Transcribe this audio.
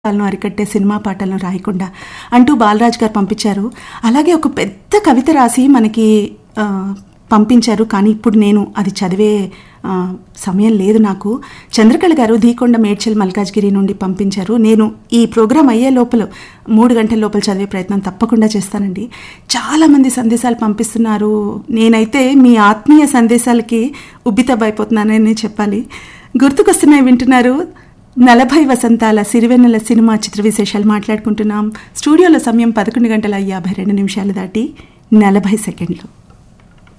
పాటలను అరికట్టే సినిమా పాటలను రాయకుండా అంటూ బాలరాజ్ గారు పంపించారు అలాగే ఒక పెద్ద కవిత రాసి మనకి ఆ, పంపించారు కానీ ఇప్పుడు నేను అది చదివే ఆ, సమయం లేదు నాకు చంద్రకళ గారు ధీకొండ మేడ్చల్ మల్కాజ్గిరి నుండి పంపించారు నేను ఈ ప్రోగ్రాం అయ్యే లోపల మూడు గంటల లోపల చదివే ప్రయత్నం తప్పకుండా చేస్తానండి చాలామంది సందేశాలు పంపిస్తున్నారు నేనైతే మీ ఆత్మీయ సందేశాలకి ఉబ్బితబ్బైపోతున్నానని చెప్పాలి గుర్తుకొస్తున్నాయి వింటున్నారు నలభై వసంతాల సిరివెన్నెల సినిమా చిత్ర విశేషాలు మాట్లాడుకుంటున్నాం స్టూడియోలో సమయం పదకొండు గంటల యాభై రెండు నిమిషాలు దాటి నలభై సెకండ్లు